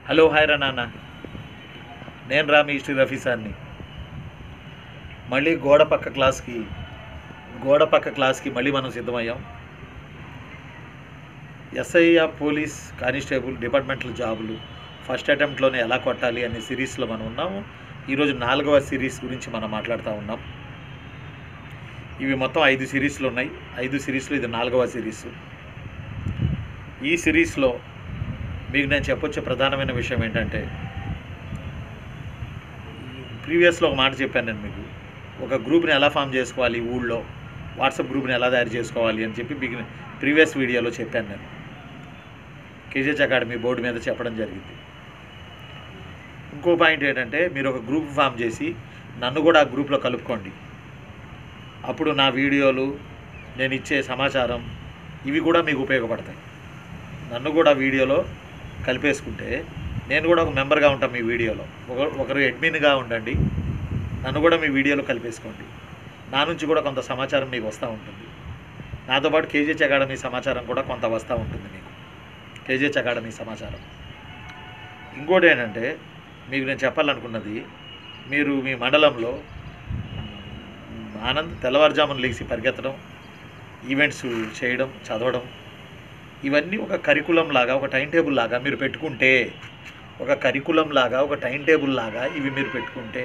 Hello hi రా నాన్న నేను రా మీ శ్రీ రఫీ సార్ని మళ్ళీ గోడ పక్క క్లాస్కి గోడ పక్క క్లాస్కి మళ్ళీ మనం సిద్ధమయ్యాం ఎస్ఐ పోలీస్ కానిస్టేబుల్ డిపార్ట్మెంటల్ జాబులు ఫస్ట్ అటెంప్ట్లోనే ఎలా కొట్టాలి అనే సిరీస్లో మనం ఉన్నాము ఈరోజు నాలుగవ సిరీస్ గురించి మనం మాట్లాడుతూ ఉన్నాం ఇవి మొత్తం ఐదు సిరీస్లు ఉన్నాయి ఐదు సిరీస్లో ఇది నాలుగవ సిరీస్ ఈ సిరీస్లో మీకు నేను చెప్పొచ్చే ప్రధానమైన విషయం ఏంటంటే ప్రీవియస్లో ఒక మాట చెప్పాను నేను మీకు ఒక గ్రూప్ని ఎలా ఫామ్ చేసుకోవాలి ఊళ్ళో వాట్సాప్ గ్రూప్ని ఎలా తయారు చేసుకోవాలి అని చెప్పి మీకు ప్రీవియస్ వీడియోలో చెప్పాను నేను కేజీహెచ్ అకాడమీ బోర్డు మీద చెప్పడం జరిగింది ఇంకో పాయింట్ ఏంటంటే మీరు ఒక గ్రూప్ ఫామ్ చేసి నన్ను కూడా ఆ గ్రూప్లో కలుపుకోండి అప్పుడు నా వీడియోలు నేను ఇచ్చే సమాచారం ఇవి కూడా మీకు ఉపయోగపడతాయి నన్ను కూడా వీడియోలో కలిపేసుకుంటే నేను కూడా ఒక మెంబర్గా ఉంటాను మీ వీడియోలో ఒక ఒకరు అడ్మిన్గా ఉండండి నన్ను కూడా మీ వీడియోలో కలిపేసుకోండి నా నుంచి కూడా కొంత సమాచారం మీకు వస్తూ ఉంటుంది నాతో పాటు కేజీహెచ్ అకాడమీ సమాచారం కూడా కొంత వస్తూ ఉంటుంది మీకు కేజీహెచ్ అకాడమీ సమాచారం ఇంకోటి ఏంటంటే మీకు నేను చెప్పాలనుకున్నది మీరు మీ మండలంలో మ్, ఆనంద్ తెల్లవారుజామున లేచి పరిగెత్తడం ఈవెంట్స్ చేయడం చదవడం ఇవన్నీ ఒక కరికులం లాగా ఒక టైం టేబుల్ లాగా మీరు పెట్టుకుంటే ఒక కరికులం లాగా ఒక టైం టేబుల్ లాగా ఇవి మీరు పెట్టుకుంటే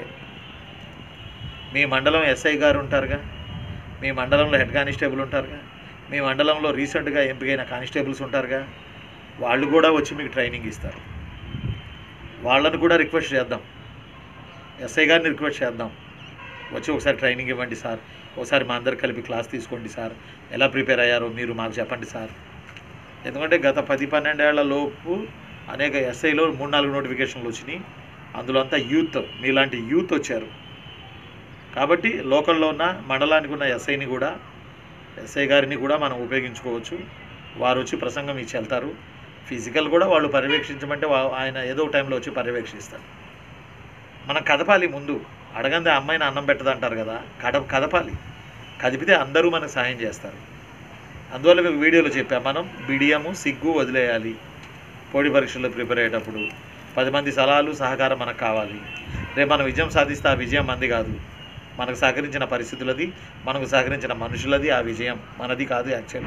మీ మండలం ఎస్ఐ గారు ఉంటారుగా మీ మండలంలో హెడ్ కానిస్టేబుల్ ఉంటారుగా మీ మండలంలో రీసెంట్గా ఎంపికైన కానిస్టేబుల్స్ ఉంటారుగా వాళ్ళు కూడా వచ్చి మీకు ట్రైనింగ్ ఇస్తారు వాళ్ళను కూడా రిక్వెస్ట్ చేద్దాం ఎస్ఐ గారిని రిక్వెస్ట్ చేద్దాం వచ్చి ఒకసారి ట్రైనింగ్ ఇవ్వండి సార్ ఒకసారి మా అందరు కలిపి క్లాస్ తీసుకోండి సార్ ఎలా ప్రిపేర్ అయ్యారో మీరు మాకు చెప్పండి సార్ ఎందుకంటే గత పది పన్నెండేళ్ల లోపు అనేక ఎస్ఐలో మూడు నాలుగు నోటిఫికేషన్లు వచ్చినాయి అందులో అంతా యూత్ మీలాంటి యూత్ వచ్చారు కాబట్టి లోకల్లో ఉన్న మండలానికి ఉన్న ఎస్ఐని కూడా ఎస్ఐ గారిని కూడా మనం ఉపయోగించుకోవచ్చు వారు వచ్చి ప్రసంగం ఇచ్చి వెళ్తారు ఫిజికల్ కూడా వాళ్ళు పర్యవేక్షించమంటే వా- ఆయన ఏదో ఒక టైంలో వచ్చి పర్యవేక్షిస్తారు మనం కదపాలి ముందు అడగందే అమ్మాయిని అన్నం పెట్టదంటారు కదా కడ కదపాలి కదిపితే అందరూ మనకు సహాయం చేస్తారు అందువల్ల మీకు వీడియోలో చెప్పాం మనం బిడియము సిగ్గు వదిలేయాలి పోటీ పరీక్షల్లో ప్రిపేర్ అయ్యేటప్పుడు పది మంది సలహాలు సహకారం మనకు కావాలి రేపు మనం విజయం సాధిస్తే ఆ విజయం మంది కాదు మనకు సహకరించిన పరిస్థితులది మనకు సహకరించిన మనుషులది ఆ విజయం మనది కాదు యాక్చువల్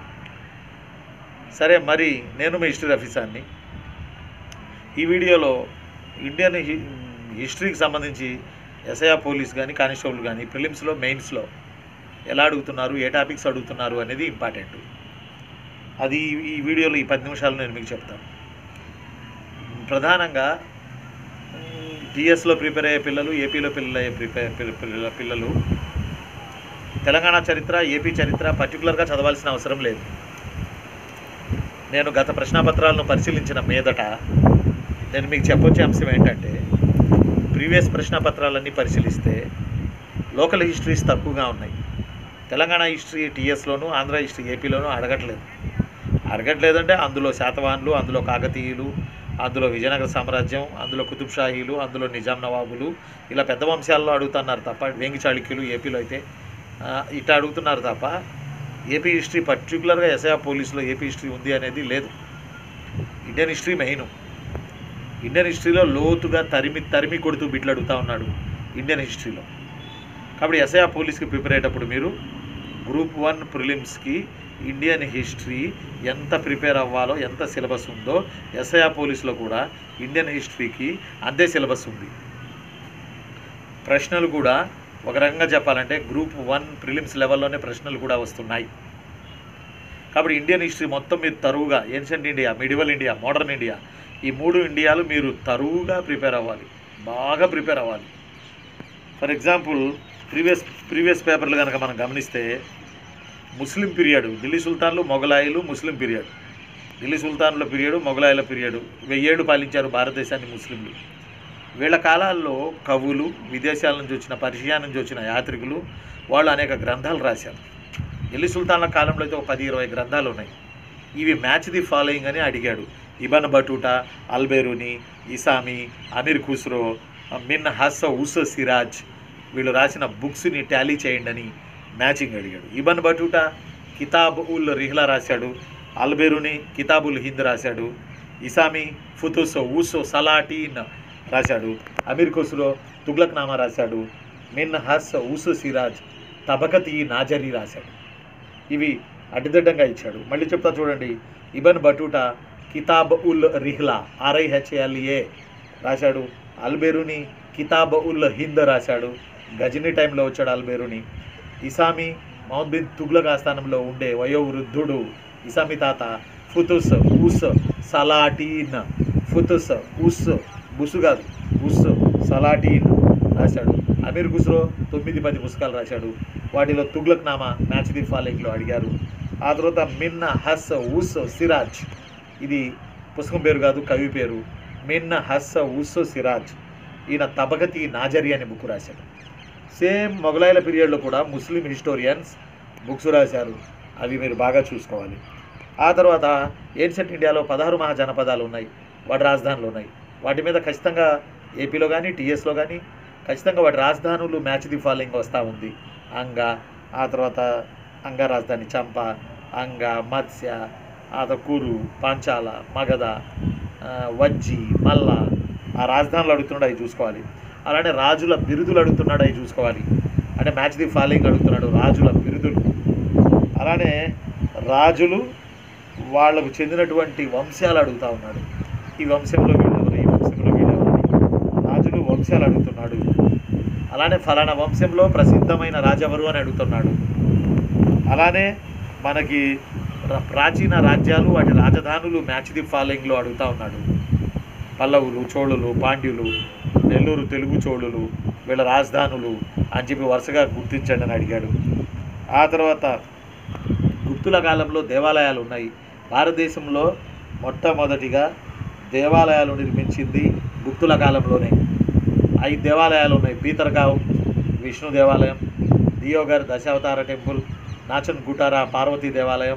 సరే మరి నేను మీ హిస్టరీ ఆఫీసర్ని ఈ వీడియోలో ఇండియన్ హి- హిస్టరీకి సంబంధించి ఎస్ఐఆ పోలీస్ కానీ కానిస్టేబుల్ కానీ ప్రిలిమ్స్లో మెయిన్స్లో ఎలా అడుగుతున్నారు ఏ టాపిక్స్ అడుగుతున్నారు అనేది ఇంపార్టెంట్ అది ఈ- ఈ వీడియోలో ఈ పది నిమిషాలు నేను మీకు చెప్తాను ప్రధానంగా టీఎస్లో ప్రిపేర్ అయ్యే పిల్లలు ఏపీలో పిల్లలు అయ్యే ప్రిపేర్ పిల్లల పిల్లలు తెలంగాణ చరిత్ర ఏపీ చరిత్ర పర్టికులర్గా చదవాల్సిన అవసరం లేదు నేను గత ప్రశ్నాపత్రాలను పరిశీలించిన మీదట నేను మీకు చెప్పొచ్చే అంశం ఏంటంటే ప్రీవియస్ ప్రశ్నాపత్రాలన్నీ పరిశీలిస్తే లోకల్ హిస్టరీస్ తక్కువగా ఉన్నాయి తెలంగాణ హిస్టరీ టీఎస్లోను ఆంధ్ర హిస్టరీ ఏపీలోను అడగట్లేదు అడగట్లేదంటే అందులో శాతవాహనులు అందులో కాకతీయులు అందులో విజయనగర సామ్రాజ్యం అందులో కుతుబ్ షాహీలు అందులో నిజాం నవాబులు ఇలా పెద్ద వంశాల్లో అడుగుతున్నారు తప్ప వేంగి చాళుక్యులు ఏపీలో అయితే ఆ, ఇట్లా అడుగుతున్నారు తప్ప ఏపీ హిస్టరీ పర్టికులర్గా ఎస్ఐ పోలీసులో ఏపీ హిస్టరీ ఉంది అనేది లేదు ఇండియన్ హిస్టరీ మెయిన్ ఇండియన్ హిస్టరీలో లోతుగా తరిమి తరిమి కొడుతూ బిడ్లు అడుగుతూ ఉన్నాడు ఇండియన్ హిస్టరీలో కాబట్టి ఎస్ఐ పోలీస్కి ప్రిపేర్ అయ్యేటప్పుడు మీరు గ్రూప్ వన్ ప్రిలిమ్స్కి ఇండియన్ హిస్టరీ ఎంత ప్రిపేర్ అవ్వాలో ఎంత సిలబస్ ఉందో ఎస్ఐ పోలీస్లో కూడా ఇండియన్ హిస్టరీకి అంతే సిలబస్ ఉంది ప్రశ్నలు కూడా ఒక రకంగా చెప్పాలంటే గ్రూప్ వన్ ప్రిలిమ్స్ లెవెల్లోనే ప్రశ్నలు కూడా వస్తున్నాయి కాబట్టి ఇండియన్ హిస్టరీ మొత్తం మీరు తరువుగా ancient India medieval India modern India ఈ మూడు ఇండియాలు మీరు తరువుగా ప్రిపేర్ అవ్వాలి బాగా ప్రిపేర్ అవ్వాలి ఫర్ ఎగ్జాంపుల్ ప్రీవియస్ ప్రీవియస్ పేపర్లు కనుక మనం గమనిస్తే ముస్లిం పీరియడ్ ఢిల్లీ సుల్తాన్లు మొఘలాయిలు ముస్లిం పీరియడ్ ఢిల్లీ సుల్తాన్ల పీరియడ్ మొఘలాయిల పీరియడ్ వెయ్యేళ్ళు పాలించారు భారతదేశాన్ని ముస్లింలు వీళ్ళ కాలాల్లో కవులు విదేశాల నుంచి వచ్చిన పర్షియా నుంచి వచ్చిన యాత్రికులు వాళ్ళు అనేక గ్రంథాలు రాశారు ఢిల్లీ సుల్తాన్ల కాలంలో అయితే ఒక పది ఇరవై గ్రంథాలు ఉన్నాయి ఇవి మ్యాచ్ ది ఫాలోయింగ్ అని అడిగాడు Ibn Battuta Alberuni Isami Amir Khusrow Minhaj us Siraj వీళ్ళు రాసిన బుక్స్ని టాలీ చేయండి అని మ్యాచింగ్ అడిగాడు ఇబన్ బటూటా కితాబ్ ఉల్ రిహ్లా రాశాడు అల్బేరుని కితాబుల్ హింద్ రాశాడు ఇసామి ఫుతుసో ఊసో సలాటీన్ రాశాడు అమీర్ ఖుస్రో తుగ్లక్ నామా రాశాడు మిన్ హస్ ఊసు సిరాజ్ తబకతి నాజరీ రాశాడు ఇవి అడ్డదిడ్డంగా ఇచ్చాడు మళ్ళీ చెప్తా చూడండి ఇబన్ బటూటా కితాబ్ ఉల్ రిహ్లా ఆర్ఐహెచ్ఎల్ఏ రాశాడు అల్బెరుని కితాబ్ ఉల్ హింద్ రాశాడు గజనీ టైంలో వచ్చాడు అల్బెరుని ఇసామి మహమ్మద్ బిన్ తుగ్లక్ ఆస్థానంలో ఉండే వయోవృద్ధుడు ఇసామి తాత ఫుతుస్ ఉస్ సలాటీన్ ఫుతుస్ ఉస్ బుసు కాదు ఉస్ సలాటీన్ రాశాడు అమీర్ ఖుస్రో తొమ్మిది పది పుస్తకాలు రాశాడు వాటిలో తుగ్లక్ నామా మ్యాచ్ ది ఫాలోయింగ్లో అడిగారు ఆ తర్వాత మిన్న హస్ ఉస్ సిరాజ్ ఇది పుస్తకం పేరు కాదు కవి పేరు మిన్న హస్ ఉస్ సిరాజ్ ఈయన తబగతి నాజరి అనే బుక్ రాశాడు సేమ్ మొఘలాయుల పీరియడ్లో కూడా ముస్లిం హిస్టోరియన్స్ బుక్స్ రాశారు అవి మీరు బాగా చూసుకోవాలి ఆ తర్వాత ఏన్షియంట్ ఇండియాలో పదహారు మహాజనపదాలు ఉన్నాయి వాటి రాజధానులు ఉన్నాయి వాటి మీద ఖచ్చితంగా ఏపీలో కానీ టీఎస్లో కానీ ఖచ్చితంగా వాటి రాజధానులు మ్యాచ్ ది ఫాలోయింగ్ వస్తూ ఉంది అంగ ఆ తర్వాత అంగ రాజధాని చంప అంగ మత్స్య ఆ తర్వాత కూరు పాంచాల మగధ ఆ, వజ్జి మల్ల ఆ రాజధానులు అడుగుతున్నాడు అవి చూసుకోవాలి అలానే రాజుల బిరుదులు అడుగుతున్నాడు అవి చూసుకోవాలి అంటే మ్యాచ్ ది ఫాలోయింగ్ అడుగుతున్నాడు రాజుల బిరుదులు అలానే రాజులు వాళ్ళకు చెందినటువంటి వంశాలు అడుగుతా ఉన్నాడు ఈ వంశంలో వీళ్ళెవరు ఈ వంశంలో వీళ్ళెవరు అని. రాజులు వంశాలు అడుగుతున్నాడు అలానే ఫలానా వంశంలో ప్రసిద్ధమైన రాజెవరు అని అడుగుతున్నాడు అలానే మనకి ర- ప్రాచీన రాజ్యాలు వాటి రాజధానులు మ్యాచ్ ది ఫాలోయింగ్లో అడుగుతా ఉన్నాడు పల్లవులు చోళులు పాండ్యులు నెల్లూరు తెలుగు చోళులు వీళ్ళ రాజధానులు అని చెప్పి వరుసగా గుర్తించండి అని అడిగాడు ఆ తర్వాత గుప్తుల కాలంలో దేవాలయాలు ఉన్నాయి భారతదేశంలో మొట్టమొదటిగా దేవాలయాలు నిర్మించింది గుప్తుల కాలంలోనే ఐదు దేవాలయాలు ఉన్నాయి పీతర్గావ్ విష్ణు దేవాలయం దియోగర్ దశావతార టెంపుల్ నాచన్ గుటారా పార్వతీ దేవాలయం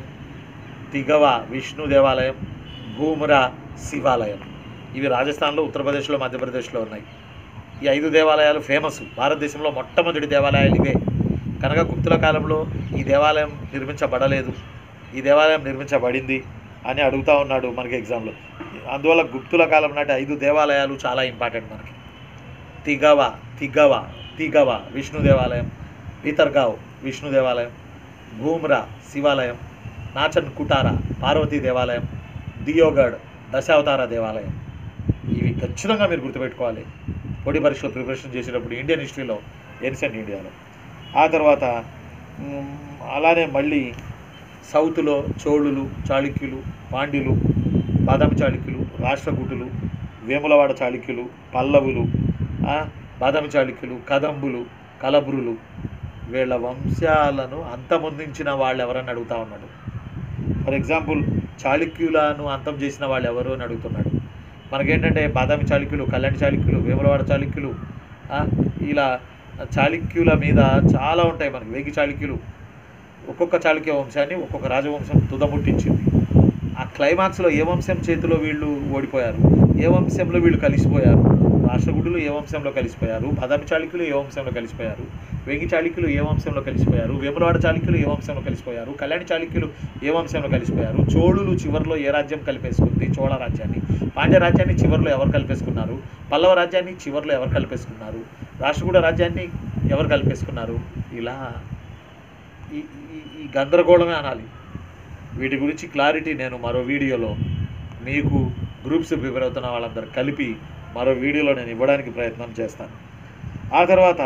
తిగవ విష్ణు దేవాలయం భూమురా శివాలయం ఇవి రాజస్థాన్లో ఉత్తరప్రదేశ్లో మధ్యప్రదేశ్లో ఉన్నాయి ఈ ఐదు దేవాలయాలు ఫేమస్ భారతదేశంలో మొట్టమొదటి దేవాలయాలు ఇవే కనుక గుప్తుల కాలంలో ఈ దేవాలయం నిర్మించబడలేదు ఈ దేవాలయం నిర్మించబడింది అని అడుగుతా ఉన్నాడు మనకి ఎగ్జామ్లో అందువల్ల గుప్తుల కాలం నాటి ఐదు దేవాలయాలు చాలా ఇంపార్టెంట్ మనకి తిగవ తిగవ తిగవ విష్ణు దేవాలయం పీతర్గావ్ విష్ణు దేవాలయం భూమ్రా శివాలయం నాచన్ కుటారా పార్వతీ దేవాలయం దియోగఢ్ దశావతార దేవాలయం ఇవి ఖచ్చితంగా మీరు గుర్తుపెట్టుకోవాలి పొడి పరీక్షలో ప్రిపరేషన్ చేసేటప్పుడు ఇండియన్ హిస్టరీలో ఏన్షియంట్ ఇండియాలో ఆ తర్వాత మ్, అలానే మళ్ళీ సౌత్లో చోళులు చాళుక్యులు పాండ్యులు బాదామి చాళుక్యులు రాష్ట్రకూటులు వేములవాడ చాళుక్యులు పల్లవులు ఆ, బాదామి చాళుక్యులు కదంబులు కలబ్రులు వీళ్ళ వంశాలను అంతమొందించిన వాళ్ళు ఎవరని అడుగుతా ఉన్నాడు ఫర్ ఎగ్జాంపుల్ చాళుక్యులను అంతం చేసిన వాళ్ళు ఎవరు అని అడుగుతున్నాడు మనకేంటంటే బాదామి చాళుక్యులు కళ్యాణి చాళుక్యులు వేములవాడ చాళుక్యులు ఆ, ఇలా చాళుక్యుల మీద చాలా ఉంటాయి మనకి వేగి చాళుక్యులు ఒక్కొక్క చాళుక్య వంశాన్ని ఒక్కొక్క రాజవంశం తుదముట్టించింది ఆ క్లైమాక్స్లో ఏ వంశం చేతిలో వీళ్ళు ఓడిపోయారు ఏ వంశంలో వీళ్ళు కలిసిపోయారు రాష్ట్రగుడులు ఏ వంశంలో కలిసిపోయారు బాదామి చాళుక్యులు ఏ వంశంలో కలిసిపోయారు వేగి చాళుక్యులు ఏ వంశంలో కలిసిపోయారు వేములవాడ చాళుక్యులు ఏ వంశంలో కలిసిపోయారు కళ్యాణి చాళుక్యులు ఏ వంశంలో కలిసిపోయారు చోళులు చివరిలో ఏ రాజ్యం కలిపేసుకుంది చోళ రాజ్యాన్ని పాండ్య రాజ్యాన్ని చివరిలో ఎవరు కలిపేసుకున్నారు పల్లవ రాజ్యాన్ని చివరిలో ఎవరు కలిపేసుకున్నారు రాష్ట్రకూడ రాజ్యాన్ని ఎవరు కలిపేసుకున్నారు ఇలా ఈ ఈ- ఈ గందరగోళమే అనాలి వీటి గురించి క్లారిటీ నేను మరో వీడియోలో మీకు గ్రూప్స్ ప్రిపేర్ అవుతున్న వాళ్ళందరూ కలిపి మరో వీడియోలో నేను ఇవ్వడానికి ప్రయత్నం చేస్తాను ఆ తర్వాత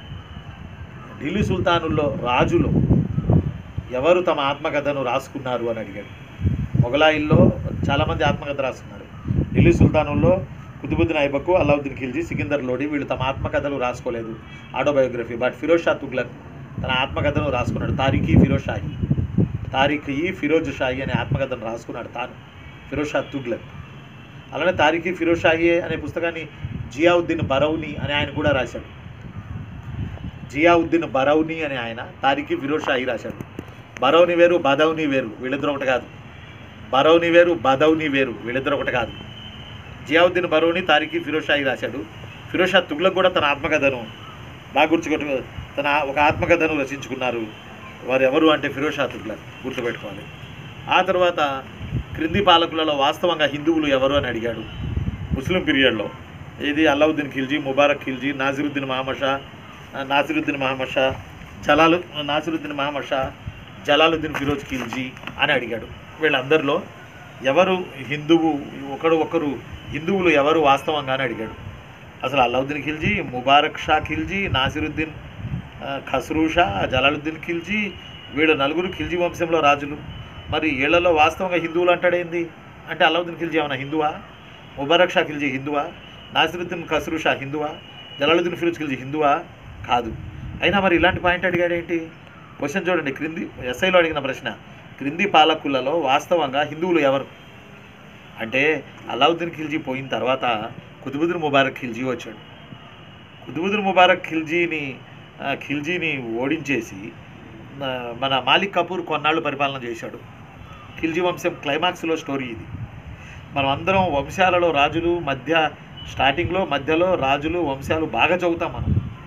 ఢిల్లీ సుల్తానుల్లో రాజులు ఎవరు తమ ఆత్మకథను రాసుకున్నారు అని అడిగాడు మొఘలాయిల్లో చాలామంది ఆత్మకథ రాసుకున్నారు ఢిల్లీ సుల్తానుల్లో కుతుబుద్దీన్ ఐబకు అల్లావుద్దీన్ ఖిల్జీ సికిందర్ లోడి వీళ్ళు తమ ఆత్మకథలు రాసుకోలేదు ఆటోబయోగ్రఫీ బట్ ఫిరోజ్ షా తుగ్లక్ తన ఆత్మకథను రాసుకున్నాడు తారీఖీ ఫిరోజ్ షాహి తారీఖీ ఫిరోజ్ షాహి అనే ఆత్మకథను రాసుకున్నాడు తాను ఫిరోజ్ షా తుగ్లక్ అలానే తారీఖీ ఫిరోజ్ షాహి అనే పుస్తకాన్ని జియావుద్దీన్ బరౌని అని ఆయన కూడా రాశాడు జియావుద్దీన్ బరౌని అనే ఆయన తారీఖీ ఫిరోజ్ షాహి రాశాడు బరౌని వేరు బదౌని వేరు వీళ్ళిద్దరు ఒకటి కాదు బరౌని వేరు బదౌని వేరు వీళ్ళిద్దరు ఒకటి కాదు జియావుద్దీన్ బరౌని తారీఖీ ఫిరోజ్ షాహి రాశాడు ఫిరోజ్ షా తుగ్లక్ కూడా తన ఆత్మకథను బాగా గుర్తుకొట్టు తన ఒక ఆత్మకథను రచించుకున్నారు వారు ఎవరు అంటే ఫిరోజ్ షా తుగ్లక్ గుర్తుపెట్టుకోవాలి ఆ తర్వాత క్రింది పాలకులలో వాస్తవంగా హిందువులు ఎవరు అని అడిగాడు ముస్లిం పీరియడ్లో ఇది అల్లావుద్దీన్ ఖిల్జీ ముబారక్ ఖిల్జీ నాసిరుద్దీన్ మహమ్మద్ షా నాసిరుద్దీన్ మహమ్మద్ షా జలాలు నాసిరుద్దీన్ మహమ్మద్ షా జలాలుద్దీన్ ఫిరోజ్ ఖిల్జీ అని అడిగాడు వీళ్ళందరిలో ఎవరు హిందువు ఒకడు ఒకరు హిందువులు ఎవరు వాస్తవంగానే అడిగాడు అసలు అల్లావుద్దీన్ ఖిల్జీ ముబారక్ షా ఖిల్జీ నాసిరుద్దీన్ ఆ, ఖస్రూ షా జలాలుద్దీన్ ఖిల్జీ వీళ్ళు నలుగురు ఖిల్జీ వంశంలో రాజులు మరి వీళ్ళలో వాస్తవంగా హిందువులు అంటాడేంది అంటే అల్లావుద్దీన్ ఖిల్జీ ఏమైనా హిందువా ముబారక్ షా ఖిల్జీ హిందువా నాసిరుద్దీన్ ఖస్రూ షా హిందువా జలాలుద్దీన్ ఫిరోజ్ ఖిల్జీ హిందువా కాదు అయినా మరి ఇలాంటి పాయింట్ అడిగాడేంటి క్వశ్చన్ చూడండి క్రింది ఎస్ఐలో అడిగిన ప్రశ్న క్రింది పాలకులలో వాస్తవంగా హిందువులు ఎవరు అంటే అలావుద్దీన్ ఖిల్జీ పోయిన తర్వాత కుతుబుద్దీన్ ముబారక్ ఖిల్జీ వచ్చాడు కుతుబుద్దీన్ ముబారక్ ఖిల్జీని ఆ, ఖిల్జీని ఓడించేసి ఆ, మన మాలిక్ కపూర్ కొన్నాళ్ళు పరిపాలన చేశాడు ఖిల్జీ వంశం క్లైమాక్స్లో స్టోరీ ఇది మనం అందరం వంశాలలో రాజులు మధ్య స్టార్టింగ్లో మధ్యలో రాజులు వంశాలు బాగా చదువుతాం మనం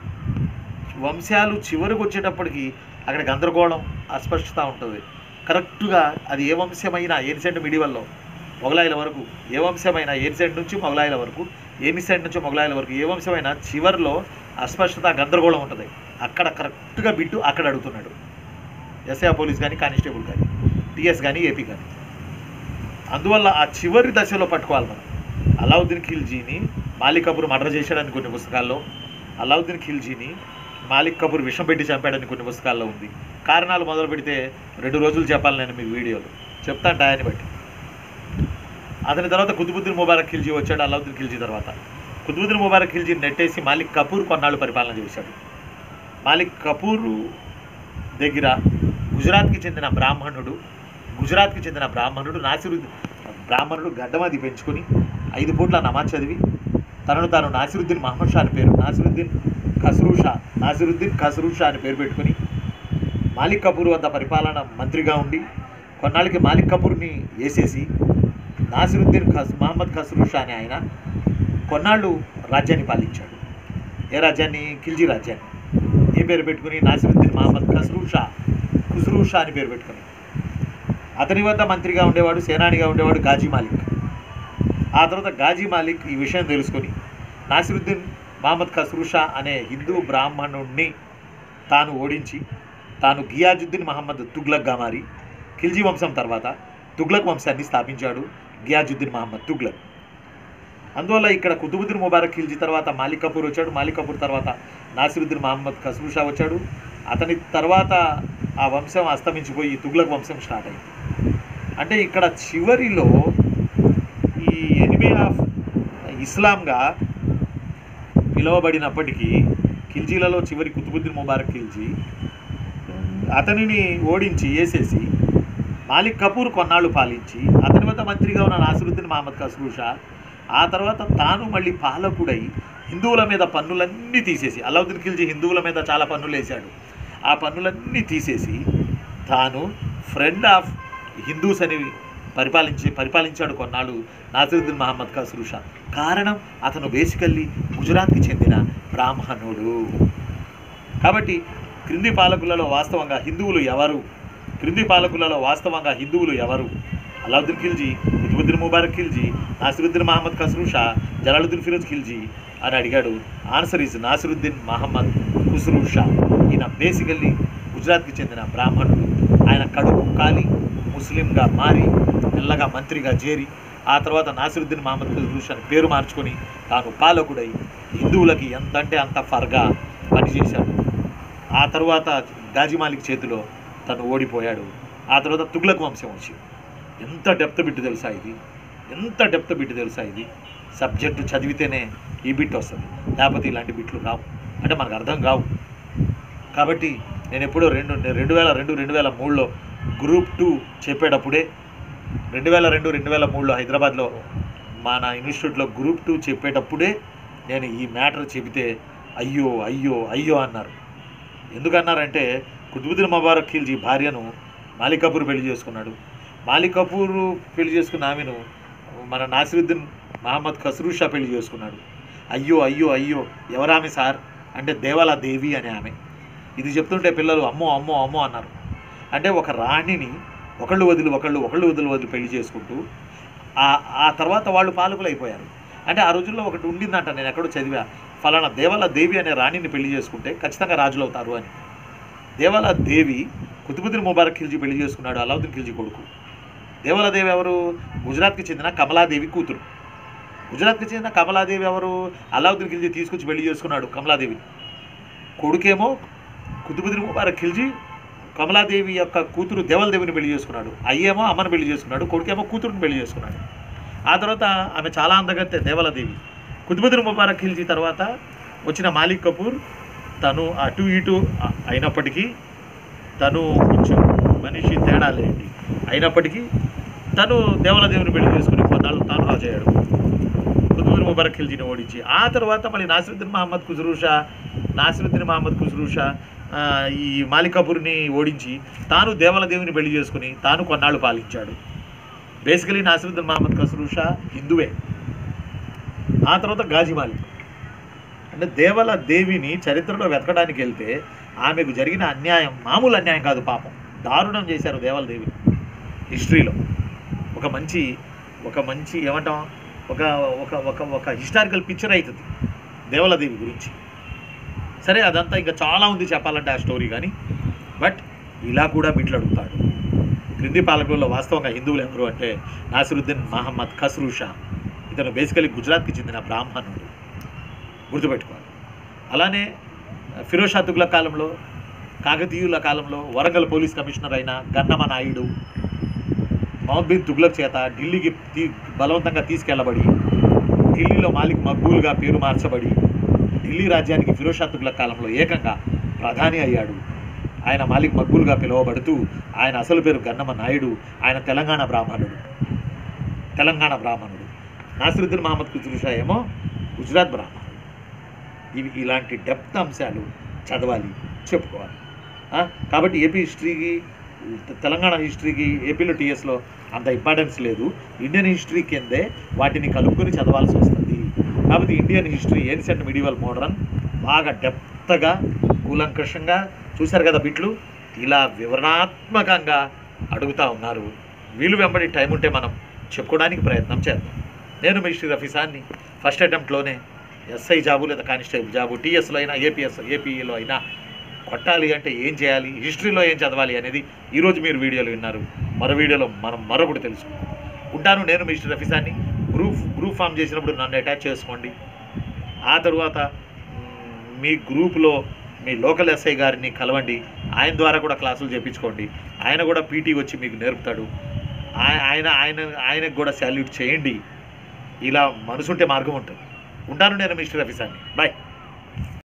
వంశాలు చివరికి వచ్చేటప్పటికి అక్కడ గందరగోళం అస్పష్టత ఉంటుంది కరెక్ట్గా అది ఏ వంశమైనా ఏన్సెంట్ మిడివల్లో మొగలాయిల వరకు ఏ వంశమైనా ఏన్సెంట్ నుంచి మొగలాయిల వరకు ఏనిసెంట్ నుంచి మొగలాయిల వరకు ఏ వంశమైనా చివరిలో అస్పష్టత గందరగోళం ఉంటుంది అక్కడ కరెక్ట్గా బిట్టు అక్కడ అడుగుతున్నాడు ఎస్ఐ పోలీస్ కానీ కానిస్టేబుల్ కానీ టీఎస్ కానీ ఏపీ కానీ అందువల్ల ఆ చివరి దశలో పట్టుకోవాలి మనం అలావుద్దీన్ ఖిల్జీని మాలిక్ కపూర్ మర్డర్ చేశాడని కొన్ని పుస్తకాల్లో అలావుద్దీన్ ఖిల్జీని మాలిక్ కపూర్ విషం పెట్టి చంపాడని కొన్ని పుస్తకాల్లో ఉంది కారణాలు మొదలు పెడితే రెండు రోజులు చెప్పాలి నేను మీకు వీడియోలో చెప్తాను టయాన్ని బట్టి అతని తర్వాత కుతుబుద్దీన్ ముబారక్ ఖిల్జీ వచ్చాడు అలావుద్దీన్ ఖిల్జీ తర్వాత కుతుబుద్దీన్ ముబారక్ ఖిల్జీ నెట్టేసి మాలిక్ కపూర్ కొన్నాళ్ళు పరిపాలన చేశాడు మాలిక్ కపూర్ దగ్గర గుజరాత్కి చెందిన బ్రాహ్మణుడు గుజరాత్కి చెందిన బ్రాహ్మణుడు నాసిరుద్దీన్ బ్రాహ్మణుడు గడ్డమది పెంచుకొని ఐదు పూట్ల నమాజ్ చదివి తనను తాను నాసిరుద్దీన్ మహమ్మద్ షా అని పేరు నాసిరుద్దీన్ ఖస్రూ షా నాసిరుద్దీన్ ఖస్రూ షా అని పేరు పెట్టుకొని మాలిక్ కపూర్ వద్ద పరిపాలన మంత్రిగా ఉండి కొన్నాళ్ళకి మాలిక్ కపూర్ని వేసేసి నాసిరుద్దీన్ ఖస్ మహమ్మద్ ఖస్రూ షా అని ఆయన కొన్నాళ్ళు రాజ్యాన్ని పాలించాడు ఏ రాజ్యాన్ని ఖిల్జీ రాజ్యాన్ని ఏ పేరు పెట్టుకుని నాసిరుద్దీన్ మహమ్మద్ ఖస్రూ షా ఖుస్రూ షా అని పేరు పెట్టుకుని అతని వద్ద మంత్రిగా ఉండేవాడు సేనానిగా ఉండేవాడు గాజీ మాలిక్ ఆ తర్వాత గాజీ మాలిక్ ఈ విషయం తెలుసుకొని నాసిరుద్దీన్ మహమ్మద్ ఖస్రూ షా అనే హిందూ బ్రాహ్మణుణ్ణి తాను ఓడించి తాను గియాజుద్దీన్ మహమ్మద్ తుగ్లక్గా మారి ఖిల్జీ వంశం తర్వాత తుగ్లక్ వంశాన్ని స్థాపించాడు గియాజుద్దీన్ మహమ్మద్ తుగ్లక్ అందువల్ల ఇక్కడ కుతుబుద్దీన్ ముబారక్ ఖిల్జీ తర్వాత మాలిక్ కపూర్ వచ్చాడు మాలిక్ కపూర్ తర్వాత నాసిరుద్దీన్ మహమ్మద్ ఖస్రూ షా వచ్చాడు అతని తర్వాత ఆ వంశం అస్తమించిపోయి తుగ్లక్ వంశం స్టార్ట్ అయింది అంటే ఇక్కడ చివరిలో ఈ ఎనిమీ ఆఫ్ ఇస్లాంగా పిలువబడినప్పటికీ ఖిల్జీలలో చివరి కుతుబుద్దీన్ ముబారక్ ఖిల్జీ అతనిని ఓడించి వేసేసి మాలిక్ కపూర్ కొన్నాళ్ళు పాలించి అతని వద్ద మంత్రిగా ఉన్న నాసిరుద్దీన్ మహమ్మద్ ఖస్రూ షా ఆ తర్వాత తాను మళ్ళీ పాలకుడై హిందువుల మీద పన్నులన్నీ తీసేసి అలావుద్దీన్ ఖిల్జీ హిందువుల మీద చాలా పన్నులు వేశాడు ఆ పన్నులన్నీ తీసేసి తాను ఫ్రెండ్ ఆఫ్ హిందూస్ అని పరిపాలించి పరిపాలించాడు కొన్నాళ్ళు నాసిరుద్దీన్ మహమ్మద్ ఖస్రూ షా కారణం అతను బేసికల్లీ గుజరాత్కి చెందిన బ్రాహ్మణుడు కాబట్టి క్రింది పాలకులలో వాస్తవంగా హిందువులు ఎవరు క్రింది పాలకులలో వాస్తవంగా హిందువులు ఎవరు అలావుద్దీన్ ఖిల్జీ కుతుబుద్దీన్ ముబారక్ ఖిల్జీ నాసిరుద్దీన్ మహమ్మద్ ఖస్రూ షా జలాలుద్దీన్ ఫిరోజ్ ఖిల్జీ అని అడిగాడు ఆన్సర్ ఈజ్ నాసిరుద్దీన్ మహమ్మద్ ఖుస్రూ షా ఈయన బేసికల్లీ గుజరాత్కి చెందిన బ్రాహ్మణుడు ఆయన కడుపు కాలి ముస్లింగా మారి మెల్లగా మంత్రిగా చేరి ఆ తర్వాత నాసిరుద్దీన్ మహమ్మద్ ఖుస్రూ షా అని పేరు మార్చుకొని తాను పాలకుడై హిందువులకి ఎంతంటే అంత ఫర్గా పనిచేశాడు ఆ తర్వాత గాజిమాలిక్ చేతిలో తను ఓడిపోయాడు ఆ తర్వాత తుగ్లక్ వంశం వచ్చింది ఎంత డెప్త్ బిట్ తెలుసా ఇది ఎంత డెప్త్ బిట్ తెలుసా ఇది సబ్జెక్టు చదివితేనే ఈ బిట్ వస్తుంది లేకపోతే ఇలాంటి బిట్లు రావు అంటే మనకు అర్థం కావు కాబట్టి నేను ఎప్పుడో రెండు రెండు వేల రెండు రెండు వేల మూడులో గ్రూప్ టూ చెప్పేటప్పుడే రెండు వేల రెండు రెండు వేల మూడులో హైదరాబాద్లో మన ఇన్స్టిట్యూట్లో గ్రూప్ టూ చెప్పేటప్పుడే నేను ఈ మ్యాటర్ చెబితే అయ్యో అయ్యో అయ్యో అన్నారు ఎందుకన్నారంటే కుతుబుద్దీన్ ముబారక్ ఖిల్జీ భార్యను మాలిక్ కపూర్ పెళ్లి చేసుకున్నాడు మాలిక్ కపూర్ పెళ్లి చేసుకున్న ఆమెను మన నాసిరుద్దీన్ మహమ్మద్ ఖస్రూ షా పెళ్లి చేసుకున్నాడు అయ్యో అయ్యో అయ్యో ఎవరామె సార్ అంటే దేవాల దేవి అనే ఆమె ఇది చెప్తుంటే పిల్లలు అమ్మో అమ్మో అమ్మో అన్నారు అంటే ఒక రాణిని ఒకళ్ళు వదిలి ఒకళ్ళు ఒకళ్ళు వదిలి వదిలి పెళ్లి చేసుకుంటూ ఆ ఆ తర్వాత వాళ్ళు పాలకులు అయిపోయారు అంటే ఆ రోజుల్లో ఒకటి ఉండిందంట నేను ఎక్కడో చదివా ఫలానా దేవల దేవి అనే రాణిని పెళ్లి చేసుకుంటే ఖచ్చితంగా రాజులు అవుతారు అని దేవల దేవి కుతుబుద్దీన్ ముబారక్ ఖిల్జీ పెళ్లి చేసుకున్నాడు అలావుద్దీన్ ఖిల్జీ కొడుకు దేవల దేవి ఎవరు గుజరాత్కి చెందిన కమలాదేవి కూతురు గుజరాత్కి చెందిన కమలాదేవి ఎవరు అలావుద్దీన్ ఖిల్జీ తీసుకొచ్చి పెళ్లి చేసుకున్నాడు కమలాదేవి కొడుకేమో కుతుబుద్దీన్ ముబారక్ ఖిల్జీ కమలాదేవి యొక్క కూతురు దేవలదేవిని పెళ్లి చేసుకున్నాడు అయ్యేమో అమ్మని పెళ్లి చేసుకున్నాడు కొడుకేమో కూతురుని పెళ్లి చేసుకున్నాడు ఆ తర్వాత ఆమె చాలా అందగత్తే దేవలదేవి కుతుబుద్దీన్ ముబారక్ ఖిల్జీ తర్వాత వచ్చిన మాలిక్ కపూర్ తను అటు ఇటు అ- అయినప్పటికీ తను కొంచెం మనిషి తేడా లేండి అయినప్పటికీ తను దేవలదేవిని పెళ్లి చేసుకుని కొన్నాళ్ళు తాను రాజయ్యాడు కుతుబుద్దీన్ ముబారక్ ఖిల్జీని ఓడించి ఆ తర్వాత మళ్ళీ నాసిరుద్దీన్ మహమ్మద్ ఖుజ్రూషా నాసిరుద్దీన్ మహమ్మద్ ఖుజ్రూషా ఆ, ఈ మాలిక్ కపూర్ని ఓడించి తాను దేవలదేవిని పెళ్లి చేసుకుని తాను కొన్నాళ్ళు పాలించాడు బేసికలీ నాసిరుద్దీన్ మహమ్మద్ ఖుజ్రూషా హిందువే ఆ తర్వాత గాజీ మాలిక్ అంటే దేవల దేవిని చరిత్రలో వెతకడానికి వెళ్తే ఆమెకు జరిగిన అన్యాయం మామూలు అన్యాయం కాదు పాపం దారుణం చేశారు దేవల దేవిని హిస్టరీలో ఒక మంచి ఒక మంచి ఏమంటాం ఒక ఒక ఒక ఒక హిస్టారికల్ పిక్చర్ అవుతుంది దేవలదేవి గురించి సరే అదంతా ఇంకా చాలా ఉంది చెప్పాలంటే ఆ స్టోరీ కానీ బట్ ఇలా కూడా బిట్లు అడుగుతాడు క్రింది పాలకుల్లో వాస్తవంగా హిందువులు ఎవరు అంటే నాసిరుద్దీన్ మహమ్మద్ ఖస్రూ షా ఇతను బేసికలీ గుజరాత్కి చెందిన బ్రాహ్మణుడు గుర్తుపెట్టుకోవాలి అలానే ఫిరోజ్ షా తుగ్లక్ కాలంలో కాకతీయుల కాలంలో వరంగల్ పోలీస్ కమిషనర్ అయిన గన్నమ నాయుడు మహమ్మద్ బిన్ తుగ్లక్ చేత ఢిల్లీకి తీ బలవంతంగా తీసుకెళ్లబడి ఢిల్లీలో మాలిక్ మక్బూల్గా పేరు మార్చబడి ఢిల్లీ రాజ్యానికి ఫిరోజ్ షా తుగ్లక్ కాలంలో ఏకంగా ప్రధాని అయ్యాడు ఆయన మాలిక్ మక్బూల్గా పిలువబడుతూ ఆయన అసలు పేరు గన్నమ నాయుడు ఆయన తెలంగాణ బ్రాహ్మణుడు తెలంగాణ బ్రాహ్మణుడు నాసిరుద్దీన్ మహమ్మద్ కుతురుషా ఏమో గుజరాత్ బ్రాహ్మణుడు ఇవి ఇలాంటి డెప్త్ అంశాలు చదవాలి చెప్పుకోవాలి ఆ, కాబట్టి ఏపీ హిస్టరీకి తె- తెలంగాణ హిస్టరీకి ఏపీలో టీఎస్లో అంత ఇంపార్టెన్స్ లేదు ఇండియన్ హిస్టరీ కిందే వాటిని కలుపుకొని చదవాల్సి వస్తుంది కాబట్టి Indian history ancient medieval modern బాగా డెప్త్గా కూలంకషంగా చూశారు కదా బిట్లు ఇలా వివరణాత్మకంగా అడుగుతూ ఉన్నారు వీలు వెంబడి టైం ఉంటే మనం చెప్పుకోవడానికి ప్రయత్నం చేద్దాం నేను మిస్టర్ రఫీసాన్ని ఫస్ట్ అటెంప్ట్లోనే ఎస్ఐ జాబు లేదా కానిస్టేబుల్ జాబు టీఎస్లో అయినా ఏపీఎస్ ఏపీలో అయినా కొట్టాలి అంటే ఏం చేయాలి హిస్టరీలో ఏం చదవాలి అనేది ఈరోజు మీరు వీడియోలు విన్నారు మరో వీడియోలో మనం మరొకటి తెలుసుకుందాం ఉంటాను నేను మిస్టర్ రఫీసాన్ని గ్రూప్ గ్రూప్ ఫామ్ చేసినప్పుడు నన్ను అటాచ్ చేసుకోండి ఆ తరువాత మ్, మీ గ్రూప్లో మీ లోకల్ ఎస్ఐ గారిని కలవండి ఆయన ద్వారా కూడా క్లాసులు చేయించుకోండి ఆయన కూడా పీటీ వచ్చి మీకు నేర్పుతాడు ఆయ- ఆయన ఆయన ఆయనకు కూడా శాల్యూట్ చేయండి ఇలా మనసుంటే మార్గం ఉంటుంది ఉంటాను నేను మిస్టర్ రఫీసాన్ని బాయ్